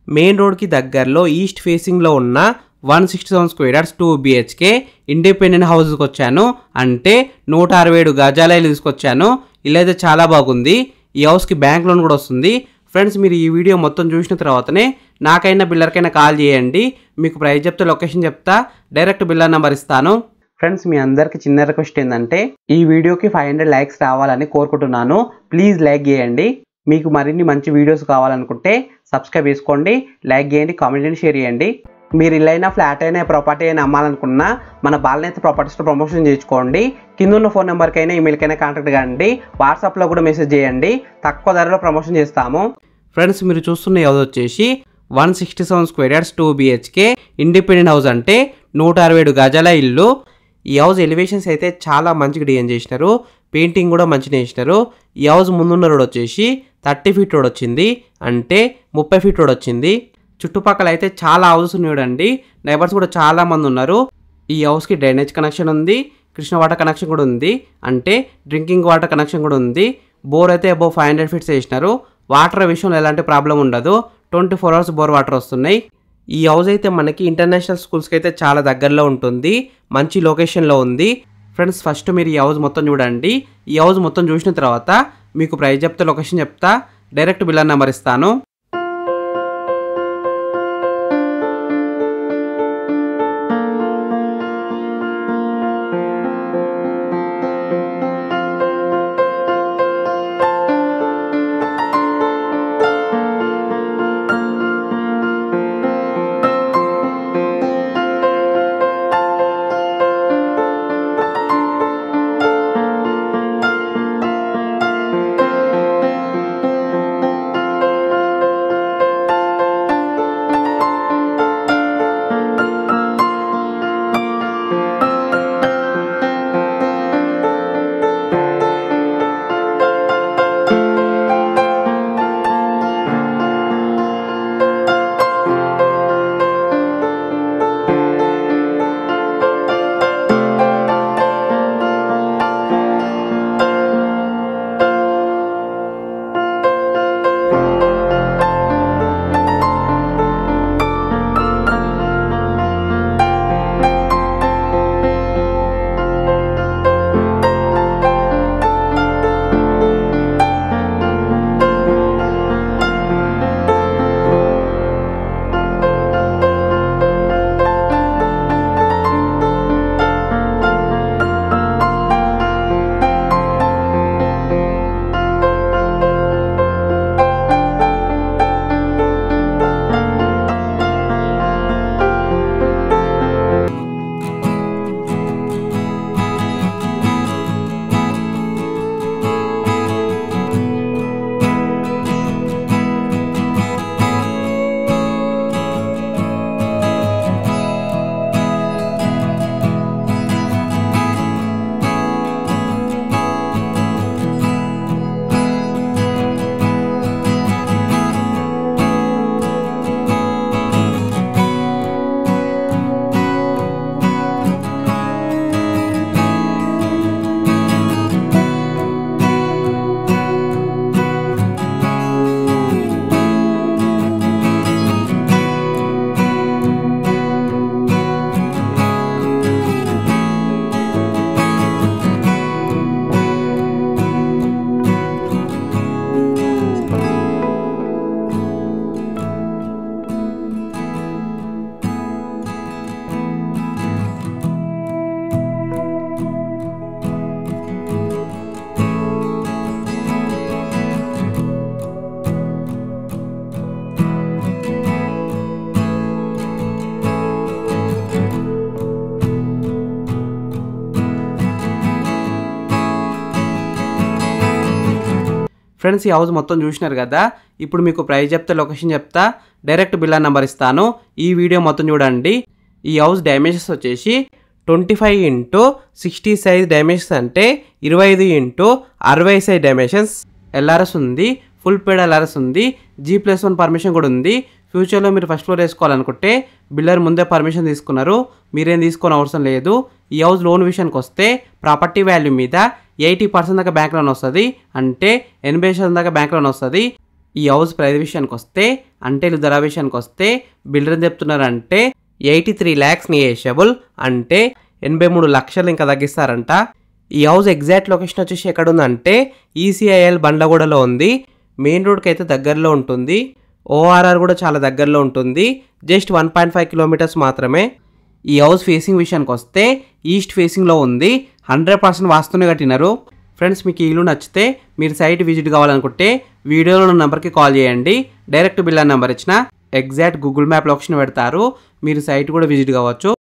main రోడ్కి దగ్గరలో east ఫేసింగ్లో ఉన్న one sixty seven square yards two BHK independent హౌస్కి వచ్చాను అంటే నూట అరవై ఏడు గజాల ఇల్లు తీసుకొచ్చాను ఇల్లు అయితే చాలా బాగుంది ఈ హౌస్కి బ్యాంక్ లోన్ కూడా వస్తుంది ఫ్రెండ్స్ మీరు ఈ వీడియో మొత్తం చూసిన తర్వాతనే నాకైనా బిల్లర్కైనా కాల్ చేయండి మీకు ప్రైస్ చెప్తే లొకేషన్ చెప్తా డైరెక్ట్ బిల్లర్ నెంబర్ ఇస్తాను ఫ్రెండ్స్ మీ అందరికి చిన్న రిక్వెస్ట్ ఏంటంటే ఈ వీడియోకి ఫైవ్ హండ్రెడ్ లైక్స్ రావాలని కోరుకుంటున్నాను ప్లీజ్ లైక్ చేయండి మీకు మరిన్ని మంచి వీడియోస్ కావాలనుకుంటే సబ్స్క్రైబ్ చేసుకోండి లైక్ చేయండి కామెంట్ చేయండి షేర్ చేయండి మీరు ఇల్లైనా ఫ్లాట్ అయినా ప్రాపర్టీ అయినా అమ్మాలనుకున్నా మన బాలనేత ప్రాపర్టీస్లో ప్రమోషన్ చేసుకోండి కింద ఉన్న ఫోన్ నెంబర్కైనా ఈమెయిల్కైనా కాంటాక్ట్ కాండి వాట్సాప్లో కూడా మెసేజ్ చేయండి తక్కువ ధరలో ప్రమోషన్ చేస్తాము ఫ్రెండ్స్ మీరు చూస్తున్న హౌస్ వచ్చేసి one sixty seven square yards two BHK independent house అంటే నూట అరవై ఏడు గజాల ఇల్లు ఈ హౌస్ ఎలివేషన్స్ అయితే చాలా మంచిగా డిజైన్ చేసినారు పెయింటింగ్ కూడా మంచిగా చేసినారు ఈ హౌస్ ముందున్న రోడ్ వచ్చేసి థర్టీ ఫీట్ రోడ్ వచ్చింది అంటే ముప్పై ఫీట్ రోడ్ వచ్చింది చుట్టుపక్కల అయితే చాలా హౌసెస్ చూడండి నైబర్స్ కూడా చాలా మంది ఉన్నారు ఈ హౌస్కి డ్రైనేజ్ కనెక్షన్ ఉంది కృష్ణ వాటర్ కనెక్షన్ కూడా ఉంది అంటే డ్రింకింగ్ వాటర్ కనెక్షన్ కూడా ఉంది బోర్ అయితే అబౌవ్ ఫైవ్ హండ్రెడ్ ఫీట్స్ వేసినారు వాటర్ విషయంలో ఎలాంటి ప్రాబ్లం ఉండదు twenty four hours bore water వస్తున్నాయి ఈ హౌస్ అయితే మనకి ఇంటర్నేషనల్ స్కూల్స్కి అయితే చాలా దగ్గరలో ఉంటుంది మంచి లొకేషన్లో ఉంది ఫ్రెండ్స్ ఫస్ట్ మీరు ఈ హౌస్ మొత్తం చూడండి ఈ హౌస్ మొత్తం చూసిన తర్వాత మీకు ప్రైస్ చెప్తే లొకేషన్ చెప్తా డైరెక్ట్ బిల్లర్ నెంబర్ ఇస్తాను ఫ్రెండ్స్ ఈ హౌస్ మొత్తం చూసినారు కదా ఇప్పుడు మీకు ప్రైస్ చెప్తే లొకేషన్ చెప్తా డైరెక్ట్ బిల్లా నెంబర్ ఇస్తాను ఈ వీడియో మొత్తం చూడండి ఈ హౌస్ డైమెన్షన్స్ వచ్చేసి twenty five into sixty size dimensions అంటే ఇరవై ఐదు ఇంటూ అరవై సైజ్ డైమెన్షన్స్ ఎల్ఆర్ఎస్ ఉంది ఫుల్ పేడ్ ఎల్ఆర్ఎస్ ఉంది జీ ప్లస్ వన్ పర్మిషన్ కూడా ఉంది ఫ్యూచర్లో మీరు ఫస్ట్ ఫ్లోర్ వేసుకోవాలనుకుంటే బిల్డర్ ముందే పర్మిషన్ తీసుకున్నారు మీరేం తీసుకోని అవసరం లేదు ఈ హౌస్ లోన్ విషయానికి వస్తే ప్రాపర్టీ వాల్యూ మీద ఎయిటీ పర్సెంట్ దాకా బ్యాంక్ లోన్ వస్తుంది అంటే ఎనభై శాతం దాకా బ్యాంక్ లోన్ వస్తుంది ఈ హౌస్ ప్రైస్ విషయానికి వస్తే అంటే ఇల్లు ధర విషయానికి వస్తే బిల్డర్ చెప్తున్నారంటే ఎయిటీ త్రీ ల్యాక్స్ నియేషబుల్ అంటే ఎనభై మూడు లక్షలు ఇంకా తగ్గిస్తారంట ఈ హౌస్ ఎగ్జాక్ట్ లొకేషన్ వచ్చేసి ఎక్కడ ఉందంటే ఈసీఐఎల్ బండ్లగూడలో ఉంది మెయిన్ రోడ్కి అయితే దగ్గరలో ఉంటుంది ఓఆర్ఆర్ కూడా చాలా దగ్గరలో ఉంటుంది just one point five kilometres మాత్రమే ఈ హౌస్ ఫేసింగ్ విషయానికి వస్తే ఈస్ట్ ఫేసింగ్లో ఉంది హండ్రెడ్ పర్సెంట్ వాస్తూనే కట్టినారు ఫ్రెండ్స్ మీకు ఈ ఇల్లు నచ్చితే మీరు సైట్ విజిట్ కావాలనుకుంటే వీడియోలో ఉన్న నెంబర్కి కాల్ చేయండి డైరెక్ట్ బిల్ నెంబర్ ఇచ్చిన ఎగ్జాక్ట్ గూగుల్ మ్యాప్ లొకేషన్ పెడతారు మీరు సైట్ కూడా విజిట్ కావచ్చు